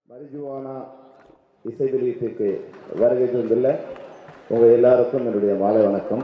marijuana இசை வெளியீட்டுக்கு வருகை தந்துள்ள உங்கள் எல்லாருக்கும் என்னுடைய மாலை வணக்கம்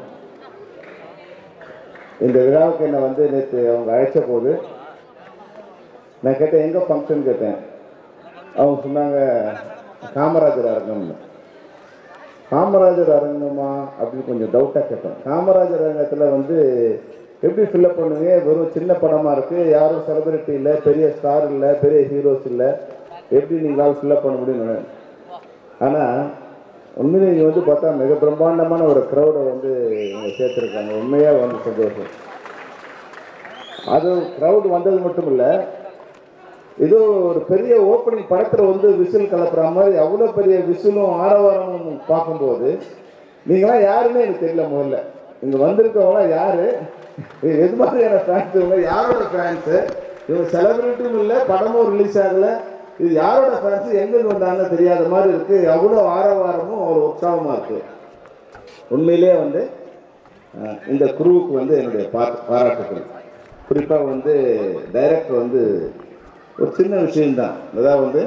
இந்த விழாவுக்கு என்னை வந்து நேற்று அவங்க அழைச்ச போது நான் கேட்டேன் எங்கே ஃபங்க்ஷன் கேட்டேன் அவங்க சொன்னாங்க காமராஜர் அரங்கம்னு காமராஜர் அரங்கமா அப்படின்னு கொஞ்சம் டவுட்டாக கேட்டேன் காமராஜர் அரங்கத்தில் வந்து எப்படி ஃபில்லப் பண்ணுவீங்க வெறும் சின்ன படமாக இருக்குது யாரும் செலிபிரிட்டி இல்லை பெரிய ஸ்டார் இல்லை பெரிய ஹீரோஸ் இல்லை எப்படி நீங்களால் ஃபில்லப் பண்ண முடியும் ஆனால் உண்மையிலே இங்கே வந்து பார்த்தா மிக பிரம்மாண்டமான ஒரு க்ரௌடை வந்து இங்கே சேர்த்துருக்காங்க உண்மையாக வந்து சந்தோஷம் அது க்ரௌட் வந்தது மட்டும் இல்லை ஏதோ ஒரு பெரிய ஓப்பனிங் படத்தில் வந்து விசில் கலப்புற மாதிரி அவ்வளோ பெரிய விசிலும் ஆரவாரமும் பார்க்கும்போது நீங்களாம் யாருன்னு எனக்கு தெரியல முதல்ல இங்கே வந்திருக்கவங்களாம் யாரு இது எது மாதிரியான ஃபேன்ஸ் இவங்க யாரோட ஃபேன்ஸு இவங்க செலிபிரிட்டியும் இல்லை படமும் ரிலீஸ் ஆகலை இது யாரோட ஃபேன்ஸு எங்கேருந்து வந்தாங்கன்னு தெரியாத மாதிரி இருக்குது அவ்வளோ ஆரவாரமும் அவ்வளோ உற்சாகமாக இருக்குது உண்மையிலே வந்து அஹ், இந்த குருவுக்கு வந்து என்னுடைய பா பாராட்டுகள் குறிப்பாக வந்து டைரக்டர் வந்து ஒரு சின்ன விஷயம்தான் அதாவது வந்து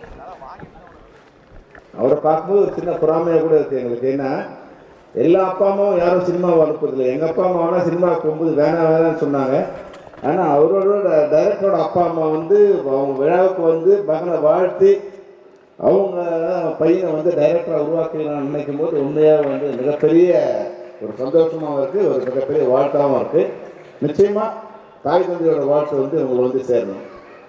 அவரை பார்க்கும்போது ஒரு சின்ன பொறாமையாக கூட இருக்குது எங்களுக்கு ஏன்னா எல்லா அப்பா அம்மாவும் யாரும் சினிமாவை அனுப்புறதில்லை எங்கள் அப்பா அம்மா ஆனால் சினிமாவுக்கு போகும்போது வேணாம் வேணாம்னு சொன்னாங்க ஆனால் அவரோட டைரக்டரோட அப்பா அம்மா வந்து அவங்க விழாவுக்கு வந்து மகனை வாழ்த்தி அவங்க பையனை வந்து டைரக்டராக உருவாக்கலாம் நினைக்கும் போது உண்மையாக வந்து மிகப்பெரிய ஒரு சந்தோஷமாகவும் இருக்குது ஒரு மிகப்பெரிய வாழ்த்தாகவும் இருக்குது நிச்சயமாக தாய் தந்தையோட வாழ்த்து வந்து உங்களுக்கு வந்து சேரணும்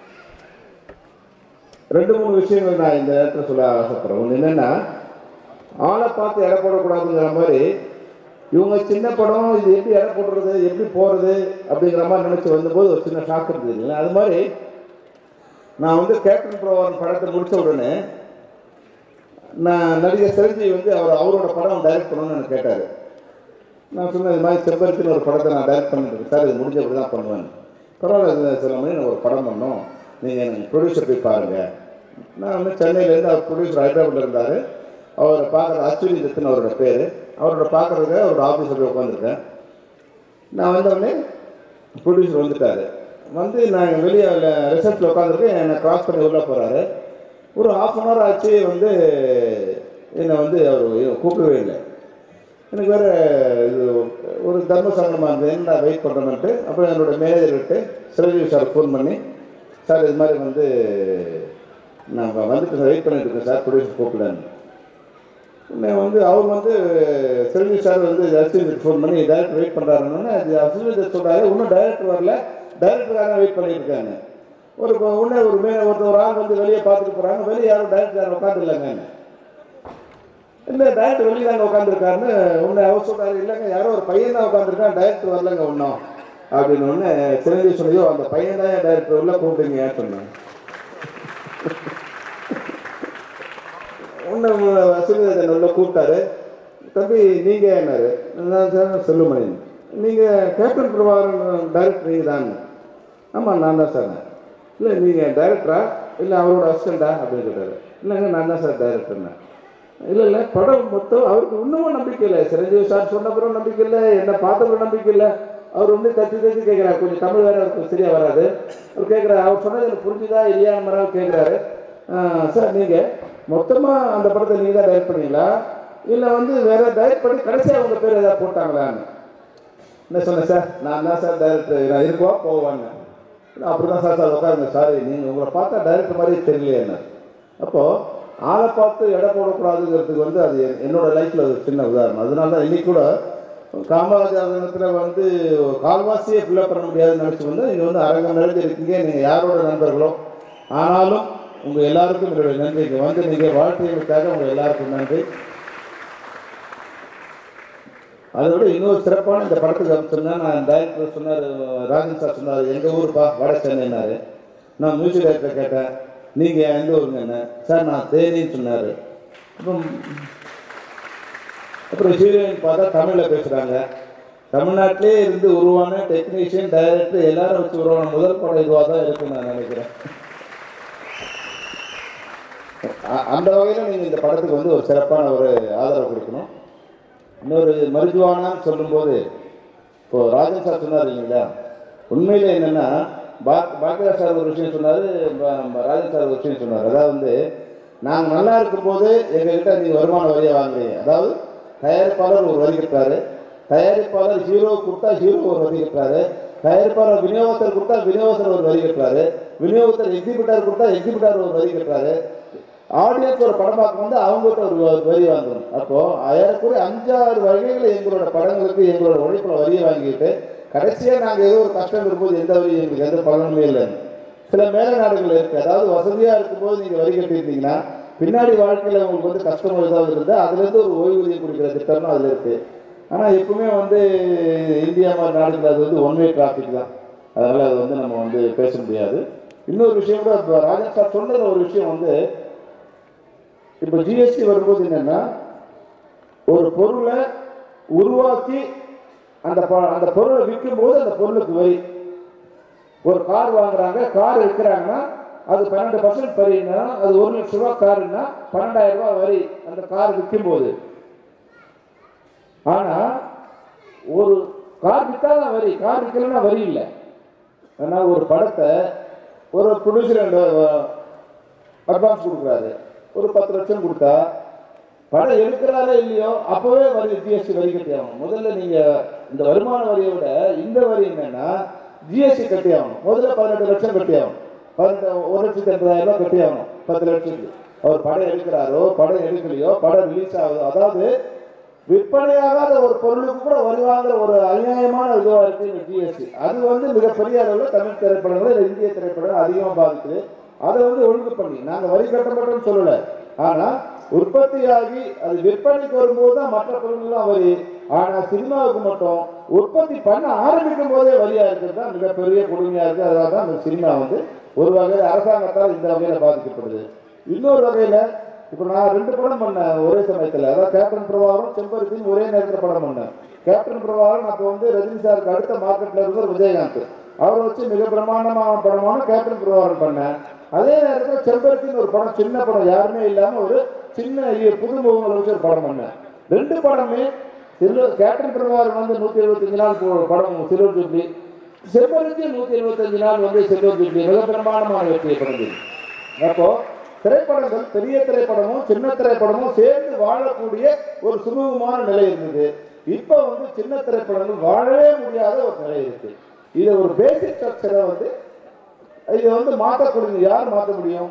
ரெண்டு மூணு விஷயங்கள் நான் இந்த நேரத்தில் சொல்ல ஆசைப்படுறேன் ஒன்று என்னென்னா ஆளை பார்த்து எடை போடக்கூடாதுங்கிற மாதிரி இவங்க சின்ன படம் இது எப்படி எடை போடுறது எப்படி போகிறது அப்படிங்கிற மாதிரி நினச்சி வந்தபோது ஒரு சின்ன ஷாக் இருந்தது இல்லைங்களா அது மாதிரி நான் வந்து கேப்டன் ப்ரோவன் படத்தை முடித்த உடனே நான் நடிகர் சிரஞ்சீவி வந்து அவர் அவரோட படம் டைரக்ட் பண்ணணும்னு எனக்கு கேட்டார் நான் சொன்னேன் இது மாதிரி செம்பருத்தின்னு ஒரு படத்தை நான் டைரக்ட் பண்ணிட்டு சார் இது முடிஞ்சபடி தான் பண்ணுவேன் பரவாயில்ல சில மணி நான் ஒரு படம் பண்ணோம் நீங்கள் எனக்கு ப்ரொடியூசர் போய் பாருங்கள் நான் வந்து சென்னையிலேருந்து அவர் ப்ரொடியூசர் ஹைதராபாத்தில் இருந்தார் அவரை பார்க்குற அஸ்வினி தத்துன்னு அவரோட பேர் அவரோட பார்க்குறதுக்கு அவரோட ஆஃபீஸில் போய் உட்காந்துருக்கேன் நான் வந்தோடனே ப்ரொடியூசர் வந்துட்டார் வந்து நான் வெளியே ரிசப்ஷனில் உட்காந்துருக்கேன் என்னை கிராஸ் பண்ணி உள்ளே போகிறாரு ஒரு ஹாஃப் அன் ஹவர் ஆச்சு வந்து என்னை வந்து அவர் கூப்பிடவே இல்லை எனக்கு வேறு இது ஒரு தர்ம சங்கடமாக இருந்தது என்ன வெயிட் பண்ணுறேன்ட்டு அப்புறம் என்னோட மேனேஜர்கிட்ட சிரஞ்சீவி சார் ஃபோன் பண்ணி சார் இது மாதிரி வந்து நான் வந்துட்டு வெயிட் பண்ணிட்டு இருக்கேன் சார் ப்ரொடியூசர் கூப்பிடலன்னு உடனே வந்து அவர் வந்து சிரஞ்சீவி சார் வந்து அஸ்வினுக்கு ஃபோன் பண்ணி டேரக்டர் வெயிட் பண்ணுறாருன்னு அது அஸ்வினி சொல்கிறாரு இன்னும் டைரக்டர் வரல டைரக்டருக்காக வெயிட் பண்ணிட்டு இருக்காங்க ஒரு உடனே ஒரு மே ஒருத்தர் ஒரு ஆள் வந்து வெளியே பார்த்துட்டு போகிறாங்க வெளியே யாரும் டைரக்டர் யாரும் உட்காந்துருலாங்க இல்லை டேரக்டர் வெளியே தாங்க உட்காந்துருக்காருன்னு உன்னை அவர் சொல்கிறாரு இல்லைங்க யாரோ ஒரு பையன் தான் உட்காந்துருக்கான் டைரக்டர் வரலங்க ஒன்றும் அப்படின்னு ஒன்று சிரஞ்சீவி சொன்னியோ அந்த பையன் தான் டைரக்டர் உள்ள கூப்பிடுங்க சொன்னாங்க ஒன்று வசூலிதன் உள்ள கூப்பிட்டாரு தம்பி நீங்கள் என்னாரு நான் சார் செல்லுமணி நீங்கள் கேப்டன் பிரபாகரன் டைரக்டர் நீங்கள் தாங்க ஆமாம் நான் தான் சார் இல்லை நீங்கள் டைரக்டரா இல்லை அவரோட அசிஸ்டண்டா அப்படின்னு கேட்டார் இல்லைங்க நான் தான் சார் டைரக்டர்னேன் இல்லை இல்லை படம் மொத்தம் அவருக்கு இன்னமும் நம்பிக்கை இல்லை சிரஞ்சீவி சார் சொன்ன பிறகு நம்பிக்கை இல்லை என்ன பார்த்த பிறகு நம்பிக்கை இல்லை அவர் வந்து தச்சு தச்சு கேட்குறாரு கொஞ்சம் தமிழ் வேறு அவருக்கு சரியாக வராது அவர் கேட்குறாரு அவர் சொன்னது எனக்கு புரிஞ்சுதா இல்லையா மாதிரி கேட்குறாரு சார் நீங்கள் மொத்தமாக அந்த படத்தை நீங்கள் தான் டைரக்ட் பண்ணீங்களா இல்லை வந்து வேற டைரக்ட் பண்ணி கடைசியாக உங்கள் பேர் ஏதாவது போட்டாங்களான்னு என்ன சொன்னேன் சார் நான் தான் சார் டைரக்டர் நான் இருக்கவா போவாங்க அப்படி தான் சார் சார் உட்காருங்க சாரி நீங்கள் உங்களை பார்த்தா டைரக்டர் மாதிரி தெரியலையே என்ன அப்போது ஆளை பார்த்து எடை போடக்கூடாதுங்கிறதுக்கு வந்து அது என்- என்னோட லைஃப்பில் ஒரு சின்ன உதாரணம் அதனால தான் இன்னைக்கு கூட காமராஜர் வந்து கால்வாசியே ஃபில்லப் பண்ண முடியாதுன்னு நினச்சி வந்து இங்கே வந்து அரங்கம் நிறைஞ்சு இருக்கீங்க நீங்கள் யாரோட நண்பர்களோ ஆனாலும் உங்கள் எல்லாருக்கும் என்னுடைய நன்றி இங்கே வந்து நீங்கள் வாழ்க்கைகளுக்காக உங்கள் எல்லாருக்கும் நன்றி அதை விட இன்னொரு சிறப்பான இந்த படத்துக்கு அமைச்சிருந்தா நான் டைரக்டர் சொன்னார் ராஜன் சார் சொன்னார் எங்கள் ஊருப்பா வட சென்னைனாரு நான் மியூசிக் டைரக்டர் கேட்டேன் நீங்கள் எந்த ஊருங்க என்ன சார் நான் தேனின்னு சொன்னார் அப்புறம் அப்புறம் ஹீரோயின் பார்த்தா தமிழில் பேசுகிறாங்க தமிழ்நாட்டிலே இருந்து உருவான டெக்னீஷியன் டைரக்டர் எல்லாரும் வச்சு உருவான முதல் படம் இதுவாக தான் இருக்குன்னு நான் நினைக்கிறேன் அ- அந்த வகையில் நீங்கள் இந்த படத்துக்கு வந்து ஒரு சிறப்பான ஒரு ஆதரவு கொடுக்கணும் இன்னொரு மருத்துவானான்னு சொல்லும்போது இப்போ ராஜன் சார் சொன்னார் இல்லைங்களா உண்மையில் என்னென்னா பா பாக்கியா சார் ஒரு விஷயம் சொன்னார் ராஜன் சார் ஒரு விஷயம் சொன்னார் அதாவது வந்து நாங்கள் நல்லா இருக்கும்போது எங்ககிட்ட நீங்கள் வருமான வரியை வாங்குறீங்க அதாவது தயாரிப்பாளர் ஒரு வரி கட்டுறாரு தயாரிப்பாளர் ஹீரோ கொடுத்தா ஹீரோ ஒரு வரி கட்டுறாரு தயாரிப்பாளர் விநியோகத்தர் கொடுத்தா விநியோகத்தர் ஒரு வரி கட்டுறாரு விநியோகத்தர் எக்ஸிபிட்டர் கொடுத்தா எக்ஸிபிட்டர் ஒரு வரி கட்டுறாரு ஆடியன்ஸ் ஒரு படம் பார்க்க வந்து அவங்ககிட்ட ஒரு வ- வரி வாங்கணும் அப்போ ஏறக்குறைய அஞ்சாறு வகைகள் எங்களோட படங்களுக்கு எங்களோட உழைப்புல வரியை வாங்கிட்டு கடைசியா நாங்க ஏதோ ஒரு கஷ்டம் இருக்கும்போது எந்த வரி எங்களுக்கு எந்த பலனுமே இல்லை சில மேல நாடுகள் இருக்கு அதாவது வசதியா இருக்கும்போது நீங்க வரி கட்டியிருந்தீங்கன்னா பின்னாடி வாழ்க்கையில உங்களுக்கு வந்து கஷ்டம் ஏதாவது இருந்தா அதுல இருந்து ஒரு ஓய்வூதியம் கொடுக்குற திட்டம்னு அதுல இருக்கு ஆனா எப்பவுமே வந்து இந்தியா மாதிரி நாடுகள் அது வந்து ஒன் வே டிராஃபிக் தான் அதனால அது வந்து நம்ம வந்து பேச முடியாது இன்னொரு விஷயம் கூட இப்ப ராஜா சார் சொன்னது ஒரு விஷயம் வந்து இப்போ ஜிஎஸ்டி வரும்போது என்னன்னா ஒரு பொருளை உருவாக்கி அந்த ப- அந்த பொருளை விற்கும் போது அந்த பொருளுக்கு வரி ஒரு கார் வாங்குறாங்க கார் விற்கிறாங்கன்னா அது பன்னெண்டு பர்சன்ட் வரின்னா அது ஒரு லட்ச ரூபா காருன்னா பன்னெண்டாயிரம் ரூபாய் வரி அந்த கார் விற்கும் போது ஆனா ஒரு கார் விற்றாதான் வரி கார் விற்கலன்னா வரி இல்லை ஆனா ஒரு படத்தை ஒரு ப்ரொடியூசர் அட்வான்ஸ் கொடுக்குறாரு ஒரு பத்து லட்சம் கொடுத்தா படம் எடுக்கிறாரோ இல்லையோ அப்பவே வரி ஜிஎஸ்டி வரி கட்டி ஆகணும் முதல்ல நீங்க இந்த வருமான வரியை விட இந்த வரி என்னன்னா ஜிஎஸ்டி கட்டி ஆகணும் முதல்ல பதினெட்டு லட்சம் கட்டி ஆகணும் பதினெட்டு ஒரு லட்சத்தி எண்பதாயிரம் ரூபாய் கட்டி ஆகணும் பத்து லட்சத்துக்கு அவர் படம் எடுக்கிறாரோ படம் எடுக்கலையோ படம் ரிலீஸ் ஆகுதோ அதாவது விற்பனையாகாத ஒரு பொருளுக்கு கூட வரி வாங்குற ஒரு அநியாயமான இதுவா இருக்கு இந்த ஜிஎஸ்டி அது வந்து மிகப்பெரிய அளவில் தமிழ் திரைப்படங்கள் இல்லை இந்திய திரைப்படங்கள் அதிகமாக பாதிக்குது அதை வந்து ஒழுங்கு பண்ணி நாங்கள் வரி கட்ட மாட்டோம்னு சொல்லலை ஆனால் உற்பத்தியாகி அது விற்பனைக்கு வரும்போது தான் மற்ற பொருட்கள்லாம் வரி ஆனால் சினிமாவுக்கு மட்டும் உற்பத்தி பண்ண ஆரம்பிக்கும் போதே வரியா இருக்கிறது தான் மிகப்பெரிய கொடுமையா இருக்கு அதனால தான் இந்த சினிமா வந்து ஒரு வகையில் அரசாங்கத்தால் இந்த வகையில் பாதிக்கப்படுது இன்னொரு வகையில் இப்போ நான் ரெண்டு படம் பண்ணேன் ஒரே சமயத்தில் அதாவது கேப்டன் பிரபாகரும் செம்பருத்தியும் ஒரே நேரத்தில் படம் பண்ணேன் கேப்டன் பிரபாகரன் அப்போ வந்து ரஜினி சாருக்கு அடுத்த மார்க்கெட்டில் இருந்த விஜயகாந்த் அவரை வச்சு மிக பிரமாண்டமான படமான கேப்டன் பிரபாகரன் பண்ணேன் அதே நேரத்தில் செம்பருத்தின்னு ஒரு படம் சின்ன படம் யாருமே இல்லாமல் ஒரு சின்ன இ- புது முகங்களை வச்சு ஒரு படம் பண்ணேன் ரெண்டு படமே சில்வர் கேப்டன் பிரபாகரன் வந்து நூற்றி எழுபத்தஞ்சு நாள் போ- படம் சில்வர் ஜூப்ளி செம்பருத்தி நூற்றி எழுபத்தஞ்சு நாள் வந்து சில்வர் ஜூப்ளி மிக பிரமாண்டமான வெற்றியை படைஞ்சது அப்போ திரைப்படங்கள் பெரிய திரைப்படமும் சின்ன திரைப்படமும் சேர்ந்து வாழக்கூடிய ஒரு சுமூகமான நிலை இருந்தது இப்போ வந்து சின்ன திரைப்படங்கள் வாழவே முடியாத ஒரு நிலை இருக்கு இது ஒரு பேசிக் ஸ்ட்ரக்சரை வந்து இதை வந்து மாற்றக்கூடிய யார் மாற்ற முடியும்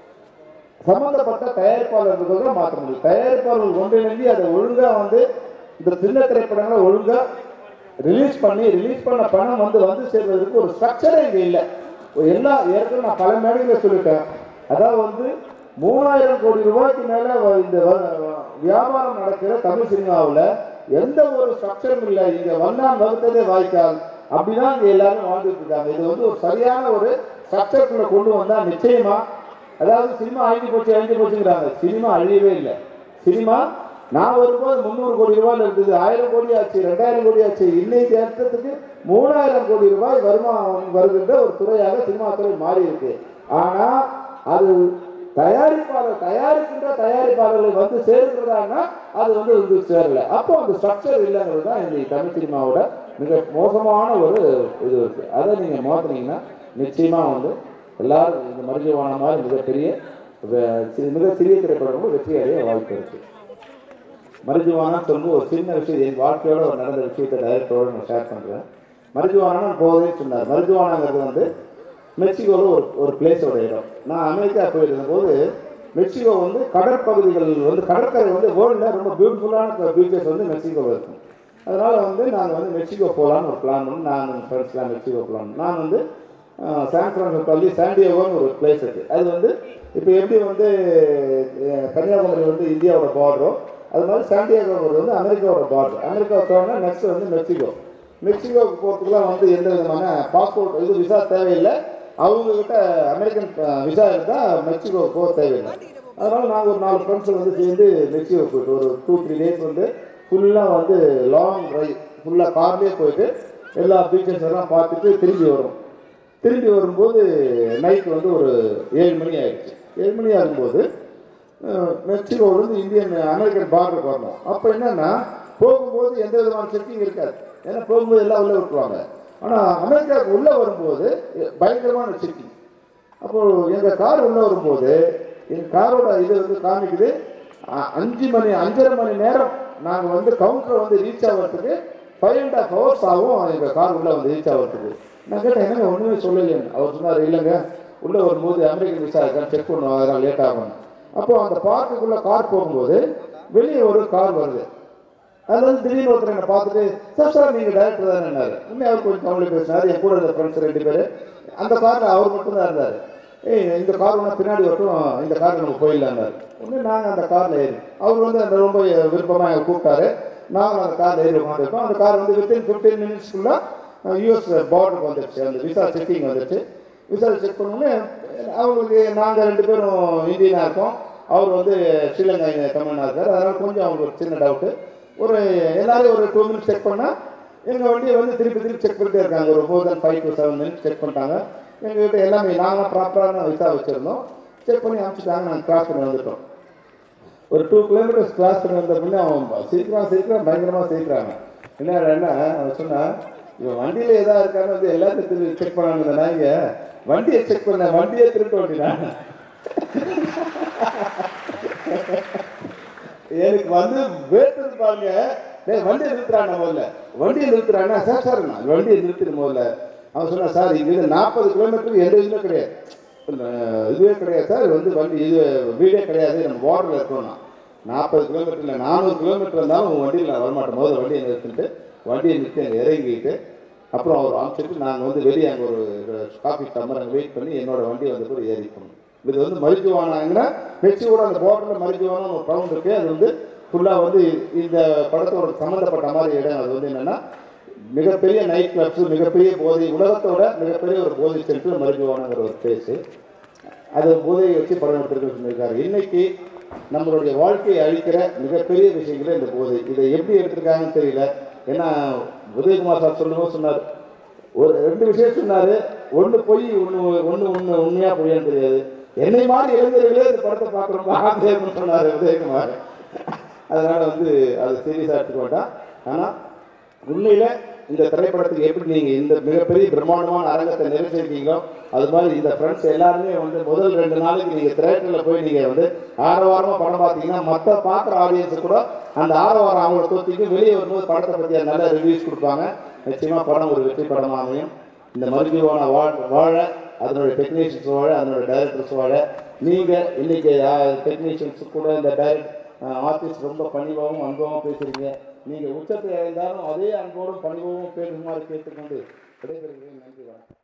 சம்பந்தப்பட்ட தயாரிப்பாளர்கள் தான் மாற்ற முடியும் தயாரிப்பாளர்கள் ஒன்றிணைந்து அதை ஒழுங்கா வந்து இந்த சின்ன திரைப்படங்களை ஒழுங்கா ரிலீஸ் பண்ணி ரிலீஸ் பண்ண பணம் வந்து வந்து சேர்வதற்கு ஒரு ஸ்ட்ரக்சரே இங்கே இல்லை எல்லா ஏற்கனவே நான் பல மேடையில் சொல்லிட்டேன் அதாவது வந்து மூணாயிரம் கோடி ரூபாய்க்கு மேலே இந்த வ- வியாபாரம் நடக்கிற தமிழ் சினிமாவில் எந்த ஒரு ஸ்ட்ரக்சரும் இல்லை இங்கே வந்தான் வகுத்ததே வாய்க்கால் அப்படிதான் இங்கே எல்லாரும் வாழ்ந்துட்டு இருக்காங்க இது வந்து ஒரு சரியான ஒரு ஸ்ட்ரக்சருக்குள்ள கொண்டு வந்தால் நிச்சயமா அதாவது சினிமா அழிஞ்சு போச்சு அழிஞ்சு போச்சுங்கிறாங்க சினிமா அழியவே இல்லை சினிமா நான் வரும்போது முந்நூறு கோடி ரூபாயில் இருந்தது ஆயிரம் கோடி ஆச்சு ரெண்டாயிரம் கோடி ஆச்சு இன்னைக்கு அர்த்தத்துக்கு மூணாயிரம் கோடி ரூபாய் வருமானம் வருகின்ற ஒரு துறையாக சினிமா துறை மாறி இருக்கு ஆனா அது தயாரிப்பாளர் தயாரிக்கின்ற தயாரிப்பாளர்களை வந்து சேர்க்கிறதான்னா அது வந்து வந்து சேரல அப்போ அந்த ஸ்ட்ரக்சர் இல்லைங்கிறது தான் இன்னைக்கு தமிழ் சினிமாவோட மிக மோசமான ஒரு இது இருக்கு அதை நீங்க மாத்தினீங்கன்னா நிச்சயமா வந்து எல்லாரும் இந்த மருஜவான மாதிரி மிகப்பெரிய வெ- சி- மிக சிறிய திரைப்படங்களும் வெற்றி அடைய வாய்ப்பு இருக்கு மருஜுவானா சொல்லும்போது ஒரு சின்ன விஷயம் என் வாழ்க்கையோட ஒரு நடந்த விஷயத்தை டைரக்டரோட நான் ஷேர் பண்ணுறேன் மருஜுவானா போதே சொன்னார் மருஜுவானாங்கிறது வந்து மெக்சிகோவில் ஒரு ஒரு பிளேஸோட இடம் நான் அமெரிக்கா போயிருந்த போது மெக்சிகோ வந்து கடற்பகுதிகள் வந்து கடற்கரை வந்து வேர்ல்டில் ரொம்ப பியூட்டிஃபுல்லான பீச்சஸ் வந்து மெக்சிகோவில் இருக்கும் அதனால் வந்து நாங்கள் வந்து மெக்சிகோ போகலான்னு ஒரு பிளான் பண்ணி நான் ஃப்ரெண்ட்ஸ்லாம் மெக்சிகோ போகலான்னு நான் வந்து அஹ், சான் பிரான்சிஸ்கோ தள்ளி சாண்டியோன்னு ஒரு பிளேஸ் இருக்குது அது வந்து இப்போ எப்படி வந்து அஹ், கன்னியாகுமரி வந்து இந்தியாவோட பார்டரோ அது மாதிரி சாண்டியாகோங்கிறது வந்து அமெரிக்காவோட பார்டர் அமெரிக்கா தோணுனா நெக்ஸ்ட் வந்து மெக்சிகோ மெக்சிகோவுக்கு போகிறதுக்குலாம் வந்து எந்த விதமான பாஸ்போர்ட் இது விசா தேவையில்லை அவங்கக்கிட்ட அமெரிக்கன் விசா இருந்தால் மெக்சிகோ போக தேவையில்லை அதனால் நாங்கள் ஒரு நாலு ஃப்ரெண்ட்ஸ் வந்து சேர்ந்து மெக்சிகோ போயிட்டு ஒரு டூ த்ரீ டேஸ் வந்து ஃபுல்லாக வந்து லாங் ட்ரைவ் ஃபுல்லாக கார்லேயே போயிட்டு எல்லா பீச்சஸ் எல்லாம் பார்த்துட்டு திரும்பி வரும் திரும்பி வரும்போது நைட் வந்து ஒரு ஏழு மணி ஆயிடுச்சு ஏழு மணி ஆகும்போது அஹ், மெக்சிகோவிலேருந்து இந்தியன் அமெரிக்கன் பார்டருக்கு வரணும் அப்போ என்னன்னா போகும்போது எந்த விதமான செக்கிங் இருக்காது ஏன்னா போகும்போது எல்லாம் உள்ளே விட்டுருவாங்க ஆனால் அமெரிக்காவுக்கு உள்ளே வரும்போது பயங்கரமான செக்கிங் அப்போ எங்கள் கார் உள்ளே வரும்போது எங்கள் காரோட இது வந்து காமிக்குது அ- அஞ்சு மணி அஞ்சரை மணி நேரம் நாங்கள் வந்து கவுண்டர் வந்து ரீச் ஆகிறதுக்கு ஃபைவ் அண்ட் ஹாஃப் ஹவர்ஸ் ஆகும் எங்கள் கார் உள்ளே வந்து ரீச் ஆகிறதுக்கு நான் கேட்டேன் என்னங்க ஒன்றுமே சொல்லலையே அவர் சொன்னார் இல்லைங்க உள்ளே வரும்போது அமெரிக்கன் விசா இருக்கான்னு செக் பண்ணுவோம் அதெல்லாம் லேட் ஆகும் அப்போ அந்த பார்க்குக்குள்ளே கார் போகும்போது வெளியே ஒரு கார் வருது அது வந்து திடீர்னு ஒருத்தர் என்னை பார்த்துட்டு சார் சார் நீங்கள் டேரக்டர் தானேன்னாரு உண்மை அவர் கொஞ்சம் தமிழ் பேசினார் என் கூட இருந்த ஃப்ரெண்ட்ஸ் ரெண்டு பேர் அந்த காரில் அவர் மட்டும் தான் இருந்தார் ஏய் இந்த கார் ஒன்று பின்னாடி வரட்டும் இந்த கார் நம்ம போயிடலான்னாரு உடனே நாங்கள் அந்த காரில் ஏறி அவர் வந்து அந்த ரொம்ப விருப்பமாக எங்களை கூப்பிட்டாரு நாங்கள் அந்த காரில் ஏறி உட்காந்துருக்கோம் அந்த கார் வந்து வித்தின் ஃபிஃப்டீன் மினிட்ஸ்க்குள்ள யூஎஸ் பார்டருக்கு வந்துடுச்சு அந்த விசா செக்கிங் வந்துடுச்சு விசா செக் பண்ணோன்னே அவங்களுக்கு நாங்கள் ரெண்டு பேரும் இந்தியனாக இருக்கோம் அவர் வந்து ஸ்ரீலங்கா தமிழ்னா இருக்கார் அதனால் கொஞ்சம் அவங்களுக்கு ஒரு சின்ன டவுட்டு ஒரு எல்லாரும் ஒரு டூ மினிட்ஸ் செக் பண்ணால் எங்கள் வண்டியை வந்து திருப்பி திருப்பி செக் பண்ணிட்டே இருக்காங்க ஒரு four then five to seven minutes check பண்ணிட்டாங்க எங்ககிட்ட எல்லாமே நாங்கள் ப்ராப்பரான விசா வச்சுருந்தோம் செக் பண்ணி அனுப்பிச்சிட்டாங்க நாங்கள் கிராஸ் பண்ணி வந்துட்டோம் ஒரு டூ கிலோமீட்டர்ஸ் கிராஸ் பண்ணி வந்த பின்னே அவன் சீக்கிரம் சீக்கிரம் பயங்கரமாக சீக்கிராங்க என்ன என்ன அவன் சொன்னா இவன் வண்டியில் எதா இருக்கான்னு வந்து எல்லாத்தையும் திருப்பி செக் பண்ணாங்க இந்த நாய்ங்க வண்டியை செக் பண்ண வண்டியே திருட்டு வண்டினாங்க எனக்கு வந்து வேர்த்தது பாருங்க டேய் வண்டியை நிறுத்துறாங்க முதல்ல வண்டியை நிறுத்துறாங்க சார் சார் நான் வண்டியை நிறுத்திடு முதல்ல அவன் சொன்னான் சார் இங்கிருந்து நாற்பது கிலோமீட்டருக்கு எந்த இதுவுமே கிடையாது இல்ல, இதுவே கிடையாது சார் இது வந்து வண்டி இது வீடே கிடையாது நம்ம பார்டரில் இருக்கோம்னா நாற்பது கிலோமீட்டர் இல்லை நானூறு கிலோமீட்டர் இருந்தாலும் உங்கள் வண்டியில் நான் வரமாட்டேன் முதல்ல வண்டியை நிறுத்திட்டு வண்டியை நிறுத்தி அங்கே இறங்கிட்டு அப்புறம் அவர் அனுப்பிச்சிட்டு நாங்கள் வந்து வெளியே அங்கே ஒரு காஃபி டம்மர் அங்கே வெயிட் பண்ணி என்னோட வண்டியை வந்து கூட ஏறி போனோம் இது வந்து மருத்துவானாங்கன்னா மெக்சிகோட அந்த பார்டரில் மருத்துவான ஒரு டவுன் இருக்குது அது வந்து ஃபுல்லாக வந்து இந்த படத்தோட சம்மந்தப்பட்ட மாதிரி இடம் அது வந்து என்னென்னா மிகப்பெரிய நைட் கிளப்ஸ் மிகப்பெரிய போதை உலகத்தோட மிகப்பெரிய ஒரு போதை சென்று மருத்துவானங்கிற ஒரு பேஸு அது போதையை வச்சு படம் எடுத்திருக்க சொல்லியிருக்காரு இன்னைக்கு நம்மளுடைய வாழ்க்கையை அழிக்கிற மிகப்பெரிய விஷயங்களே இந்த போதை இதை எப்படி எடுத்திருக்காங்கன்னு தெரியல ஏன்னா உதயகுமார் சார் சொல்லும்போது சொன்னார் ஒரு ரெண்டு விஷயம் சொன்னாரு ஒன்று பொய் ஒன்று ஒன்று ஒன்று உண்மையா பொய்யான்னு தெரியாது என்னை மாதிரி இளைஞர்களே இந்த படத்தை பார்க்குறோம் ஆசைன்னு சொன்னார் உதயகுமார் அதனால வந்து அது சீரியஸாக எடுத்துக்க வேண்டாம் ஆனால் உண்மையில இந்த திரைப்படத்துக்கு எப்படி நீங்க இந்த மிகப்பெரிய பிரம்மாண்டமான அரங்கத்தை நிறைவேற்றிருக்கீங்களோ அது மாதிரி இந்த ஃப்ரெண்ட்ஸ் எல்லாருமே வந்து முதல் ரெண்டு நாளைக்கு நீங்க திரையரங்கில் போய் நீங்க வந்து ஆரவாரமா படம் பார்த்தீங்கன்னா மற்ற பார்க்குற ஆடியன்ஸ் கூட அந்த ஆரவாரம் அவங்கள தொத்திக்கு வெளியே வரும்போது படத்தை பற்றி நல்ல ரிவ்யூஸ் கொடுப்பாங்க நிச்சயமா படம் ஒரு வெற்றி படமாக அமையும் இந்த மருத்துவமான வாழ் வாழ அதனுடைய டெக்னீஷியன்ஸ் வாழ அதனுடைய டைரக்டர்ஸ் வாழ நீங்க இன்னைக்கு டெக்னீஷியன்ஸ் கூட இந்த டைரக்ட் ஆர்டிஸ்ட் ரொம்ப பணிவாகவும் அனுபவமாக பேசுறீங்க நீங்க உச்சத்தை அடைந்தாலும் அதே அன்போடும் பணிவோடும் பேசுமாறு கேட்டுக்கொண்டு விடைபெறுகிறேன் நன்றி வணக்கம்